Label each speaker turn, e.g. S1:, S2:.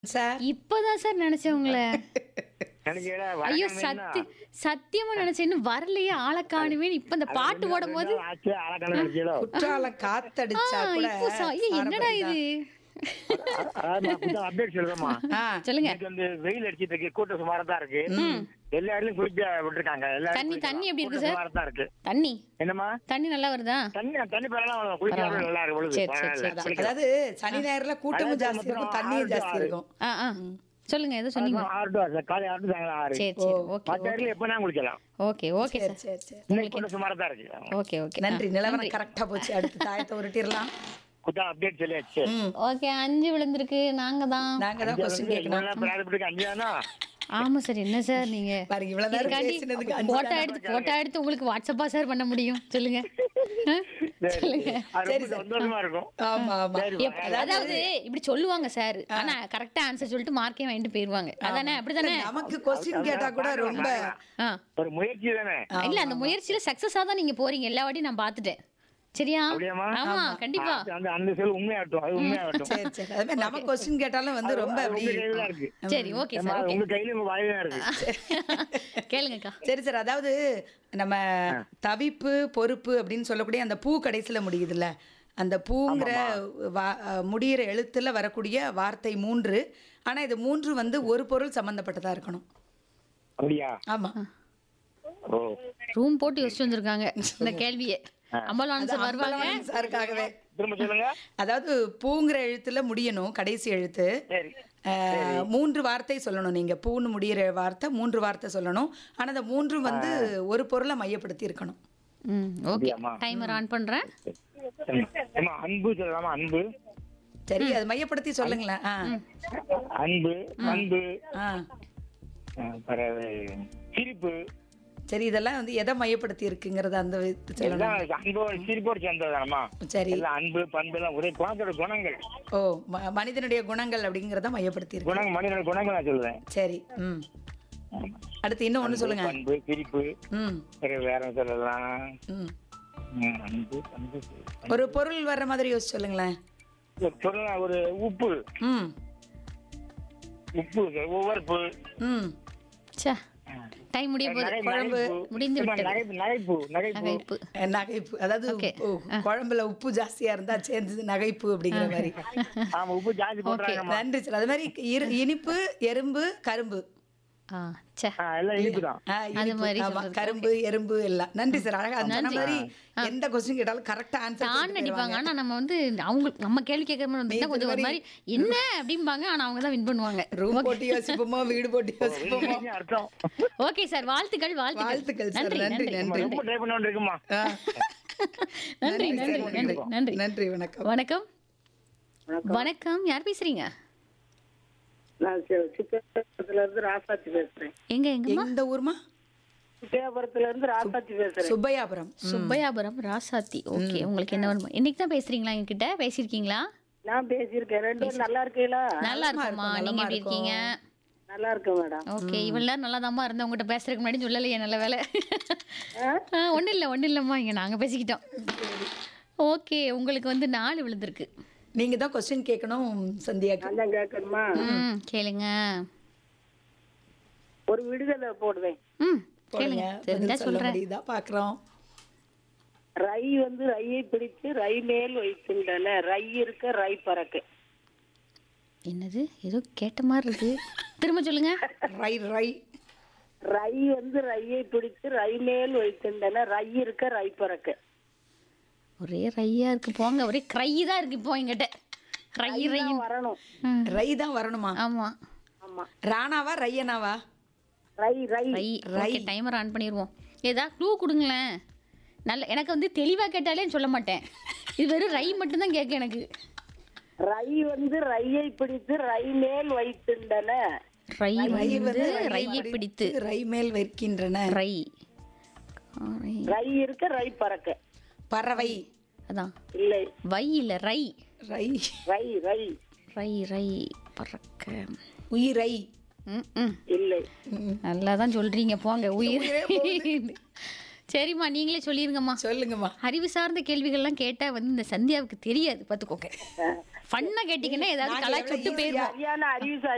S1: Sir
S2: இப்பதான் sir நினைச்சேன் உங்களை
S3: நினைக்கிறேன்
S2: ஐயோ
S3: வணக்கம்
S2: சத்தி சத்தியமா நினைச்சேன் இன்னும் வரலையே ஆளை காணுமே இப்ப இந்த பாட்டு ஓடும் போது
S3: ஆச்சு அழகான நினைச்சீங்களோ
S1: குற்றாலம் காத்தடிச்சா
S2: ஆ,
S1: கூட
S2: இப்போ சா- ஐயோ, என்னடா இது
S3: அதாவது நான் கொஞ்சம் அப்டேட் சொல்றேம்மா
S1: ஆ,
S2: சொல்லுங்க
S3: இன்னைக்கு வந்து வெயில் அடிச்சிட்டு இருக்கு கூட்டம் சுமாரா தான் இருக்கு எல்லா இடத்துலயும் குளிக்க விட்டுருக்காங்க எல்லா
S2: தண்ணி-
S3: இடத்துலயும்
S2: தண்ணி எப்படி இருக்கு
S3: கூட்டம்
S2: சார்?
S3: சுமாரா தான் இருக்கு
S2: தண்ணி
S3: என்னம்மா
S2: தண்ணி நல்லா வருதா
S3: தண்ணி தண்ணி பரவாயில்ல குளிக்க நல்லா இருக்கு பொழுது
S2: சரி, சரி,
S3: பரவாயில்ல.
S2: சரி.
S1: அதான்.
S3: குளிக்கலாம்.
S1: அதாவது சனி ஞாயிறுல கூட்டமும் ஜாஸ்தி இருக்கும் தண்ணியும் ஜாஸ்தி இருக்கும்
S2: ஆ ஆ சொல்லுங்க எதோ சொன்னீங்க
S3: அதான் ஆறு to ஆறு, காலை ஆறு to சாயங்காலம் ஆறு
S2: சரி சரி ஓகே
S3: மற்ற இடத்துல எப்ப நான் குளிக்கலாம்
S2: ஓகே ஓகே
S1: சரி
S2: சார்
S1: சரி சரி
S3: இன்னைக்கு கூட்டம் சுமாரா தான் இருக்கு
S2: ஓகே ஓகே
S1: நன்றி நிலவரம் கரெக்டா போச்சு அடுத்து தாயத்தை உருட்டிடலாம்
S3: குத்தா அப்டேட் சொல்லியாச்சு
S1: ம்
S2: ஓகே அஞ்சு விழுந்திருக்கு நாங்க தான்
S1: நாங்க தான் கொஸ்டின் கேட்கணும்
S3: இவ்வளவு பிரார்த்தப்பட்டு அஞ்சு தானா
S2: ஆமா சார் என்ன சார் நீங்க
S1: பாருங்க இவ்வளவு நேரம்
S2: இதுக்காண்டி
S1: பேசினதுக்கு அஞ்சு
S2: போட்டோ எடுத்து போட்டோ எடுத்து உங்களுக்கு வாட்ஸ்அப்பா சார் பண்ண முடியும் சொல்லுங்க ஆ? சொல்லுங்க
S3: அது ரொம்ப சந்தோஷமா இருக்கும்
S1: ஆமா ஆமா
S3: சரி,
S2: எப்- அதாவது இப்படி சொல்லுவாங்க சார் ஆனா கரெக்டா ஆன்சர் சொல்லிட்டு மார்க்கே வாங்கிட்டு போயிருவாங்க அதானே அப்படிதானே
S1: நமக்கு கொஸ்டின் கேட்டா கூட ரொம்ப
S2: ஆ
S3: ஒரு முயற்சி தானே
S2: இல்ல அந்த முயற்சியில சக்சஸா தான் நீங்க போறீங்க எல்லா வாட்டியும் நான் பாத்துட்டேன் சரியா
S3: அப்படியாம்மா?
S2: ஆமா கண்டிப்பா
S3: அது- அந்த அந்த சொல் உண்மையாகட்டும் அது உண்மையாகட்டும்
S1: சரி சரி அது மாதிரி நம்ம கொஸ்டின் கேட்டாலும் வந்து ரொம்ப
S3: அது
S1: அப்படி
S3: உங்க கையில தான் இருக்கு
S2: சரி ஓகே
S3: ஏம்மா,
S2: சார் ஓகே
S3: உங்க கையில உங்க வாயில தான் இருக்கு
S2: கேளுங்கக்கா
S1: சரி சார் அதாவது நம்ம தவிப்பு பொறுப்பு அப்படின்னு சொல்லக்கூடிய அந்த பூ கடைசியில் முடியுதுல்ல அந்த பூங்கிற வா- அஹ் முடியிற எழுத்துல வரக்கூடிய வார்த்தை மூன்று ஆனா இது மூன்று வந்து ஒரு பொருள் சம்பந்தப்பட்டதா இருக்கணும்
S3: அப்படியா
S1: ஆமா
S3: ஓ
S2: ரூம் போட்டு யோசிச்சு வந்திருக்காங்க இந்த கேள்வியை அம்பலம் சார் வருவாங்க
S1: அம்பலவாணன் சாருக்காகவே
S3: திரும்ப சொல்லுங்க
S1: அதாவது பூங்கிற எழுத்துல முடியணும் கடைசி எழுத்து
S3: சரி
S1: அஹ், மூன்று வார்த்தை சொல்லணும் நீங்க பூன்னு முடியிற வார்த்தை மூன்று வார்த்தை சொல்லணும் ஆனா அந்த மூன்றும் வந்து ஒரு பொருளை மையப்படுத்தி இருக்கணும்
S2: ம் ஓகே
S3: அப்படியாம்மா?
S2: டைமர் ஆன் பண்றேன்
S3: ஏம்மா, அன்பு சொல்லலாமா அன்பு
S1: சரி அது மையப்படுத்தி சொல்லுங்களேன் ஆ
S3: அன்பு அன்பு
S1: ஆ
S3: ஆ, பிறகு சிரிப்பு
S1: சரி இதெல்லாம் வந்து எதை மையப்படுத்தி இருக்குங்கிறத அந்த இது சொல்லணும்
S3: எல்லாம் அன்போடு சிரிப்போடு சேர்ந்ததானம்மா
S1: சரி
S3: எல்லாம் அன்பு பண்பு எல்லாம் ஒரே குணத்தோட குணங்கள்
S1: ஓ ம- மனிதனுடைய குணங்கள் அப்படிங்கிறத மையப்படுத்தி இருக்கு
S3: குணங்கள் மனிதனோட குணங்கள் நான் சொல்லுவேன்
S1: சரி ம் அடுத்து இன்னும் ஒண்ணு சொல்லுங்க
S3: அன்பு சிரிப்பு
S1: ம்
S3: பிறகு வேற என்ன சொல்லலாம்
S1: ம்
S3: ம், அன்பு அன்பு
S1: ஒரு பொருள் வர்ற மாதிரி யோசிச்சு சொல்லுங்களேன்
S3: சொல்லலாம் ஒரு உப்பு
S1: ம்
S3: உப்பு உவர்ப்பு
S1: ம்
S2: சே டைம் முடிய போகுது
S3: நகை-
S2: குழம்பு
S3: நகைப்பு.
S2: முடிந்து
S3: ஏம்மா,
S2: விட்டது
S3: நகைப்பு நகைப்பு நகைப்பு
S2: நகைப்பு
S1: அஹ் நகைப்பு அதாவது
S2: Okay.
S1: ஓ, குழம்புல உப்பு ஜாஸ்தியா இருந்தா சேர்ந்தது நகைப்பு அப்படிங்கிற மாதிரி
S3: ஆமா உப்பு ஜாஸ்தி போடுறாங்கம்மா
S1: நன்றி சார் அது மாதிரி இரு- இனிப்பு எறும்பு கரும்பு
S2: ஆ சே
S3: ஆ, எல்லாம் இனிப்பு தான்
S1: ஆ, இனிப்பு,
S2: மாதிரி
S1: ஆமா,
S2: சொல்றது.
S1: கரும்பு எறும்பு எல்லாம் நன்றி சார் அழகா அந்த சொன்ன மாதிரி எந்த கொஸ்டின் கேட்டாலும் கரெக்டா ஆன்சர்
S2: தான் அடிப்பாங்க ஆனா நம்ம வந்து அவங்க நம்ம கேள்வி கேட்கற மாதிரி வந்துட்டா கொஞ்சம் ஒரு மாதிரி என்ன அப்படிம்பாங்க ஆனா அவங்க தான் வின் பண்ணுவாங்க
S1: ரூம் போட்டு யோசிப்போமா வீடு போட்டு யோசிப்போமா
S3: என்ன அர்த்தம்
S2: ஓகே சார் வாழ்த்துக்கள் வாழ்த்துக்கள்
S1: வாழ்த்துக்கள் சார்
S2: நன்றி
S1: நன்றி
S2: நன்றி
S1: நன்றி
S3: ரொம்ப ட்ரை பண்ண இருக்குமா
S1: ஆ,
S2: நன்றி நன்றி நன்றி நன்றி
S1: நன்றி வணக்கம்
S2: வணக்கம் வணக்கம் யார் பேசுறீங்க
S4: நான் சி- சித்தியாபுரத்துல இருந்து ராசாத்தி பேசுறேன்
S2: எங்க எங்கம்மா
S1: இந்த ஊர்மா
S4: சித்தியாபுரத்துல இருந்து ராசாத்தி பேசுறேன்
S1: சுப்பையாபுரம்
S2: சுப்பையாபுரம் ராசாத்தி ஓகே உங்களுக்கு என்ன வேணுமா இன்னைக்கு தான் பேசுறீங்களா என்கிட்ட பேசியிருக்கீங்களா
S4: நான் பேசியிருக்கேன் ரெண்டு பேரும் நல்லா இருக்கீங்களா
S2: நல்லா இருக்கும்மா நீங்க எப்படி இருக்கீங்க
S4: நல்லா இருக்கேன் மேடம்
S2: ஓகே இவ்வளவு நேரம் நல்லா தாம்மா இருந்தேன் உங்ககிட்ட பேசுறதுக்கு முன்னாடி சொல்லலையே நல்ல வேலை ஒன்றும் இல்லை ஒன்றும் இல்லைம்மா இங்கே நாங்கள் பேசிக்கிட்டோம் ஓகே உங்களுக்கு வந்து நாலு விழுந்திருக்கு
S1: நீங்க தான் கொஸ்டின் கேட்கணும் சந்தியாக்கு
S4: நான் தான் கேட்கணுமா
S2: ம் கேளுங்க
S4: ஒரு விடுதலை போடுவேன்
S2: ம்
S1: போடுங்க
S2: கேளுங்க தெரிஞ்சா
S1: பதில் சொல்ல
S2: சொல்கிறேன்
S1: முடியுதா பாக்குறோம்
S4: ரை வந்து ரையை பிடித்து ரை மேல் வைக்கின்றன ரை இருக்க ரை பறக்க
S2: என்னது ஏதோ கேட்ட மாதிரி இருக்கு திரும்ப சொல்லுங்க
S1: ரை ரை
S4: ரை வந்து ரையை பிடித்து ரை மேல் வைக்கின்றன ரை இருக்க ரை பறக்க
S2: ஒரே ரையா இருக்கு போங்க ஒரே க்ரை தான் இருக்கு இப்போ எங்கிட்ட ரை ரை
S4: வரணும்
S2: ம்
S1: ரை தான் வரணுமா
S2: ஆமா
S4: ஆமா
S1: ராணாவா ரையனாவா
S4: ரை ரை
S2: ரை ஓகே டைமர் ஆன் பண்ணிடுவோம் ஏதாவது க்ளூ கொடுங்களேன் நல்ல எனக்கு வந்து தெளிவாக கேட்டாலே சொல்ல மாட்டேன் இது வெறும் ரை மட்டும்தான் கேட்க எனக்கு
S4: ரை வந்து ரையை பிடித்து ரை மேல் வைத்திருந்தன
S2: ரை
S1: ரை
S2: வந்து
S1: வந்து
S2: ரையை பிடித்து
S1: ரை மேல் வைக்கின்றன
S2: ரை ஆ, ரை.
S4: ரை இருக்க ரை பறக்க
S1: பறவை
S2: அதான்
S4: இல்லை
S2: வை இல்ல ரை
S1: ரை
S4: ரை ரை
S2: ரை ரை பறக்க
S1: உயிரை
S2: ம், ம்.
S4: இல்லை
S2: நல்லா தான் சொல்றீங்க போங்க உயிர் சரிம்மா நீங்களே சொல்லிருங்கம்மா
S1: சொல்லுங்கம்மா
S2: அறிவு சார்ந்த கேள்விகள்லாம் கேட்டா வந்து இந்த சந்தியாவுக்கு தெரியாது பார்த்துக்கோங்க ஃபன்னா கேட்டீங்கன்னா ஏதாவது கலாச்சி விட்டு போயிருவோம்
S4: சரியான அறிவு